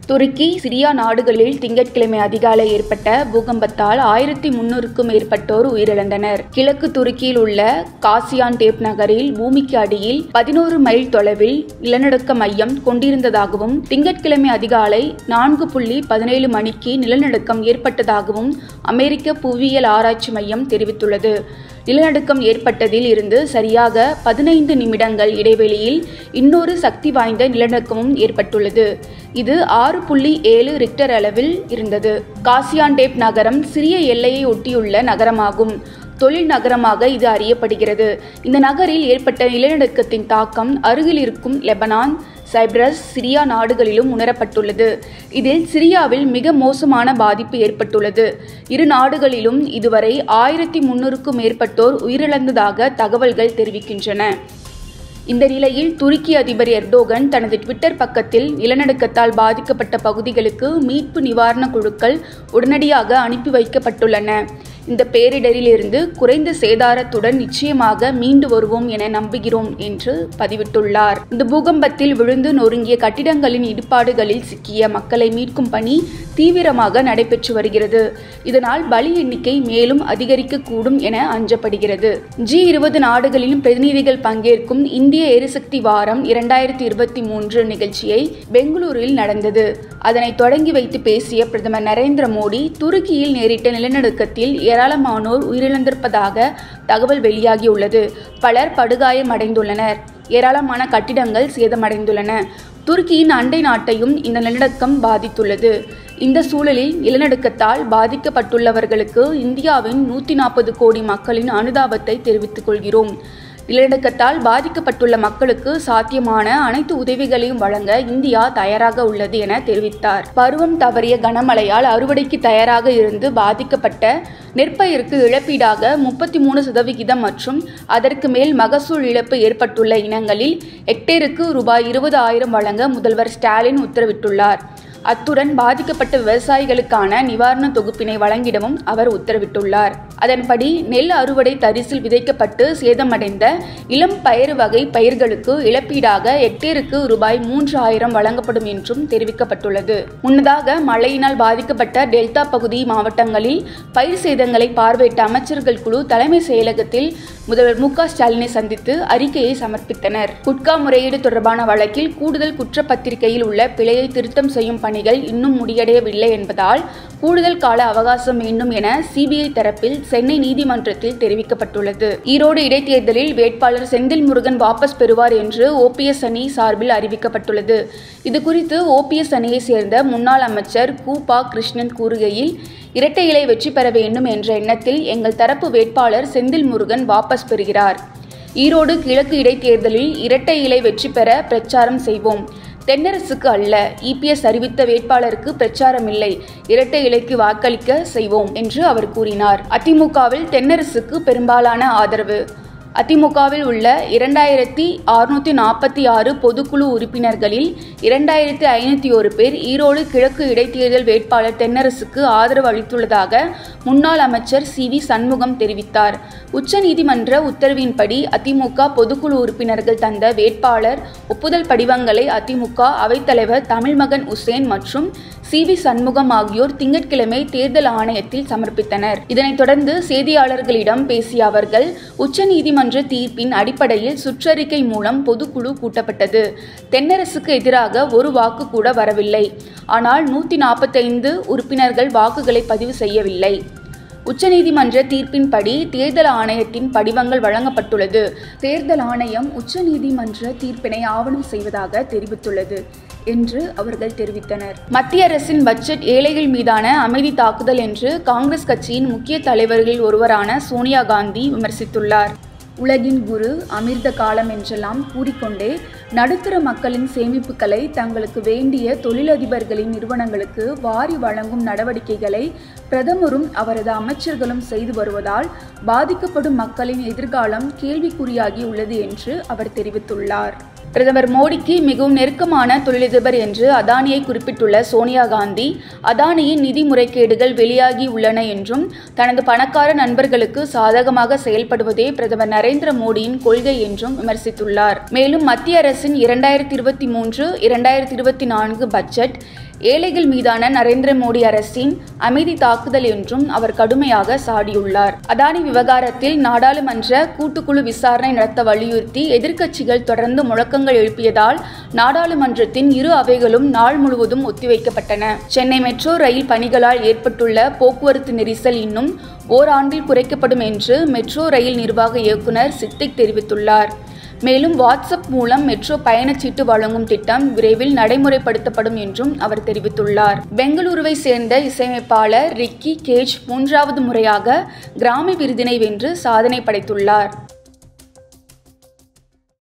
துருக்கி Syria நாடுகளில் திங்கட்கிழமை அதிகாலை ஏற்பட்ட பூகம்பத்தால் ஆயிரத்தி முன்னூறுக்கும் மேற்பட்டோர் உயிரிழந்தனர் கிழக்கு துருக்கியில் உள்ள காசியான்டேப் நகரில் பூமிக்கு அடியில் பதினோரு மைல் தொலைவில் நிலநடுக்க மையம் கொண்டிருந்ததாகவும் திங்கட்கிழமை அதிகாலை நான்கு புள்ளி பதினேழு மணிக்கு நிலநடுக்கம் ஏற்பட்டதாகவும் அமெரிக்க புவியியல் ஆராய்ச்சி மையம் தெரிவித்துள்ளது நிலநடுக்கம் ஏற்பட்டதில் இருந்து சரியாக பதினைந்து நிமிடங்கள் இடைவெளியில் இன்னொரு சக்தி வாய்ந்த நிலநடுக்கமும் ஏற்பட்டுள்ளது இது ஆறு புள்ளி ஏழு ரிக்டர் அளவில் இருந்தது காசியான்டேப் நகரம் சிறிய எல்லையை ஒட்டியுள்ள நகரமாகும் தொழில் நகரமாக இது அறியப்படுகிறது இந்த நகரில் ஏற்பட்ட நிலநடுக்கத்தின் தாக்கம் அருகில் இருக்கும் லெபனான் சைப்ரஸ் சிரியா நாடுகளிலும் உணரப்பட்டுள்ளது இதில் சிரியாவில் மிக மோசமான பாதிப்பு ஏற்பட்டுள்ளது இரு நாடுகளிலும் இதுவரை ஆயிரத்தி முன்னூறுக்கும் மேற்பட்டோர் உயிரிழந்ததாக தகவல்கள் தெரிவிக்கின்றன இந்த நிலையில் துருக்கி அதிபர் எர்டோகன் தனது ட்விட்டர் பக்கத்தில் நிலநடுக்கத்தால் பாதிக்கப்பட்ட பகுதிகளுக்கு மீட்பு நிவாரண குழுக்கள் உடனடியாக அனுப்பி வைக்கப்பட்டுள்ளன இந்த பேரிடரிலிருந்து குறைந்த சேதாரத்துடன் நிச்சயமாக மீண்டு வருவோம் என நம்புகிறோம் என்று பதிவிட்டுள்ளார் இந்த பூகம்பத்தில் விழுந்து நொறுங்கிய கட்டிடங்களின் இடிபாடுகளில் சிக்கிய மக்களை மீட்கும் பணி தீவிரமாக நடைபெற்று வருகிறது இதனால் பலி எண்ணிக்கை மேலும் அதிகரிக்கக்கூடும் என அஞ்சப்படுகிறது ஜி இருபது நாடுகளின் பிரதிநிதிகள் பங்கேற்கும் இந்திய எரிசக்தி வாரம் இரண்டாயிரத்தி இருபத்தி மூன்று நிகழ்ச்சியை பெங்களூரில் நடந்தது அதனை தொடங்கி வைத்து பேசிய பிரதமர் நரேந்திர மோடி துருக்கியில் நேரிட்ட நிலநடுக்கத்தில் ஏராளமானோர் உயிரிழந்திருப்பதாக தகவல் வெளியாகியுள்ளது பலர் படுகாயமடைந்துள்ளனர் ஏராளமான கட்டிடங்கள் சேதமடைந்துள்ளன துருக்கியின் அண்டை நாட்டையும் இந்த நிலநடுக்கம் பாதித்துள்ளது இந்த சூழலில் நிலநடுக்கத்தால் பாதிக்கப்பட்டுள்ளவர்களுக்கு இந்தியாவின் நூற்றி நாற்பது கோடி மக்களின் அனுதாபத்தை தெரிவித்துக் கொள்கிறோம் நிலநடுக்கத்தால் பாதிக்கப்பட்டுள்ள மக்களுக்கு சாத்தியமான அனைத்து உதவிகளையும் வழங்க இந்தியா தயாராக உள்ளது என தெரிவித்தார் பருவம் தவறிய கனமழையால் அறுவடைக்கு தயாராக இருந்து பாதிக்கப்பட்ட நெற்பயிருக்கு இழப்பீடாக முப்பத்தி மூணு சதவிகிதம் மற்றும் அதற்கு மேல் மகசூல் இழப்பு ஏற்பட்டுள்ள இனங்களில் ஹெக்டேருக்கு ரூபாய் இருபது ஆயிரம் வழங்க முதல்வர் ஸ்டாலின் உத்தரவிட்டுள்ளார் அத்துடன் பாதிக்கப்பட்ட விவசாயிகளுக்கான நிவாரண தொகுப்பினை வழங்கிடவும் அவர் உத்தரவிட்டுள்ளார் அதன்படி நெல் அறுவடை தரிசில் விதைக்கப்பட்டு சேதமடைந்த இளம் பயிர் வகை பயிர்களுக்கு இழப்பீடாக ஹெக்டேருக்கு ரூபாய் மூன்று ஆயிரம் வழங்கப்படும் என்றும் தெரிவிக்கப்பட்டுள்ளது முன்னதாக மழையினால் பாதிக்கப்பட்ட டெல்டா பகுதி மாவட்டங்களில் பயிர் சேதங்களை பார்வையிட்ட அமைச்சர்கள் குழு தலைமை செயலகத்தில் முதல்வர் மு ஸ்டாலினை சந்தித்து அறிக்கையை சமர்ப்பித்தனர் குட்கா முறையீடு தொடர்பான வழக்கில் கூடுதல் குற்றப்பத்திரிகையில் உள்ள பிழையை திருத்தம் செய்யும் பணிகள் இன்னும் முடியடையவில்லை என்பதால் கூடுதல் கால அவகாசம் வேண்டும் என சிபிஐ தரப்பில் சென்னை நீதிமன்றத்தில் தெரிவிக்கப்பட்டுள்ளது ஈரோடு இடைத்தேர்தலில் வேட்பாளர் செந்தில் முருகன் வாபஸ் பெறுவார் என்று ஓபிஎஸ் அணி சார்பில் அறிவிக்கப்பட்டுள்ளது இதுகுறித்து ஓபிஎஸ் அணியை சேர்ந்த முன்னாள் அமைச்சர் கு பா கிருஷ்ணன் கூறுகையில் இரட்டை இலை வெற்றி பெற வேண்டும் என்ற எண்ணத்தில் எங்கள் தரப்பு வேட்பாளர் செந்தில் முருகன் வாபஸ் பெறுகிறார் ஈரோடு கிழக்கு இடைத்தேர்தலில் இரட்டை இலை வெற்றி பெற பிரச்சாரம் செய்வோம் தென்னரசுக்கு அல்ல இபிஎஸ் அறிவித்த வேட்பாளருக்கு பிரச்சாரம் இல்லை இரட்டை இலைக்கு வாக்களிக்க செய்வோம் என்று அவர் கூறினார் அதிமுகவில் தென்னரசுக்கு பெரும்பாலான ஆதரவு அதிமுகவில் உள்ள இரண்டாயிரத்தி அறுநூத்தி நாற்பத்தி ஆறு பொதுக்குழு உறுப்பினர்களில் இரண்டாயிரத்தி ஐநூற்றி ஒரு பேர் ஈரோடு கிழக்கு இடைத்தேர்தல் வேட்பாளர் தென்னரசுக்கு ஆதரவு அளித்துள்ளதாக முன்னாள் அமைச்சர் சி வி சண்முகம் தெரிவித்தார் உச்சநீதிமன்ற உத்தரவின்படி அதிமுக பொதுக்குழு உறுப்பினர்கள் தந்த வேட்பாளர் ஒப்புதல் படிவங்களை அதிமுக அவைத்தலைவர் தமிழ்மகன் உசேன் மற்றும் சி வி சண்முகம் ஆகியோர் திங்கட்கிழமை தேர்தல் ஆணையத்தில் சமர்ப்பித்தனர் இதனைத் தொடர்ந்து செய்தியாளர்களிடம் பேசிய அவர்கள் உச்சநீதிமன்ற தீர்ப்பின் அடிப்படையில் சுற்றறிக்கை மூலம் பொதுக்குழு கூட்டப்பட்டது தென்னரசுக்கு எதிராக ஒரு வாக்கு கூட வரவில்லை ஆனால் நூற்றி நாற்பத்தைந்து உறுப்பினர்கள் வாக்குகளை பதிவு செய்யவில்லை உச்சநீதிமன்ற தீர்ப்பின்படி தேர்தல் ஆணையத்தின் படிவங்கள் வழங்கப்பட்டுள்ளது தேர்தல் ஆணையம் உச்சநீதிமன்ற தீர்ப்பினை ஆவணம் செய்வதாக தெரிவித்துள்ளது என்று அவர்கள் தெரிவித்தனர் மத்திய அரசின் பட்ஜெட் ஏழைகள் மீதான அமைதி தாக்குதல் என்று காங்கிரஸ் கட்சியின் முக்கிய தலைவர்களில் ஒருவரான சோனியா காந்தி விமர்சித்துள்ளார் உலகின் குரு அமிர்த காலம் என்றெல்லாம் கூறிக்கொண்டே நடுத்தர மக்களின் சேமிப்புகளை தங்களுக்கு வேண்டிய தொழிலதிபர்களின் நிறுவனங்களுக்கு வாரி வழங்கும் நடவடிக்கைகளை பிரதமரும் அவரது அமைச்சர்களும் செய்து வருவதால் பாதிக்கப்படும் மக்களின் எதிர்காலம் கேள்விக்குறியாகி உள்ளது என்று அவர் தெரிவித்துள்ளார் பிரதமர் மோடிக்கு மிகவும் நெருக்கமான தொழிலதிபர் என்று அதானியை குறிப்பிட்டுள்ள சோனியா காந்தி அதானியின் நிதி முறைகேடுகள் வெளியாகி உள்ளன என்றும் தனது பணக்கார நண்பர்களுக்கு சாதகமாக செயல்படுவதே பிரதமர் நரேந்திர மோடியின் கொள்கை என்றும் விமர்சித்துள்ளார் மேலும் மத்திய அரசின் இரண்டாயிரத்தி இருபத்தி மூன்று இரண்டாயிரத்தி இருபத்தி நான்கு பட்ஜெட் ஏழைகள் மீதான நரேந்திர மோடி அரசின் அமைதி தாக்குதல் என்றும் அவர் கடுமையாக சாடியுள்ளார் அதானி விவகாரத்தில் நாடாளுமன்ற கூட்டுக்குழு விசாரணை நடத்த வலியுறுத்தி எதிர்க்கட்சிகள் தொடர்ந்து முழக்கங்கள் எழுப்பியதால் நாடாளுமன்றத்தின் இரு அவைகளும் நாள் முழுவதும் ஒத்திவைக்கப்பட்டன சென்னை மெட்ரோ ரயில் பணிகளால் ஏற்பட்டுள்ள போக்குவரத்து நெரிசல் இன்னும் ஓராண்டில் குறைக்கப்படும் என்று மெட்ரோ ரயில் நிர்வாக இயக்குநர் சித்திக் தெரிவித்துள்ளார் மேலும் வாட்ஸ்அப் மூலம் மெட்ரோ பயணச்சீட்டு வழங்கும் திட்டம் விரைவில் நடைமுறைப்படுத்தப்படும் என்றும் அவர் தெரிவித்துள்ளார் பெங்களூருவை சேர்ந்த இசையமைப்பாளர் ரிக்கி கேஜ் மூன்றாவது முறையாக கிராமி விருதினை வென்று சாதனை படைத்துள்ளார்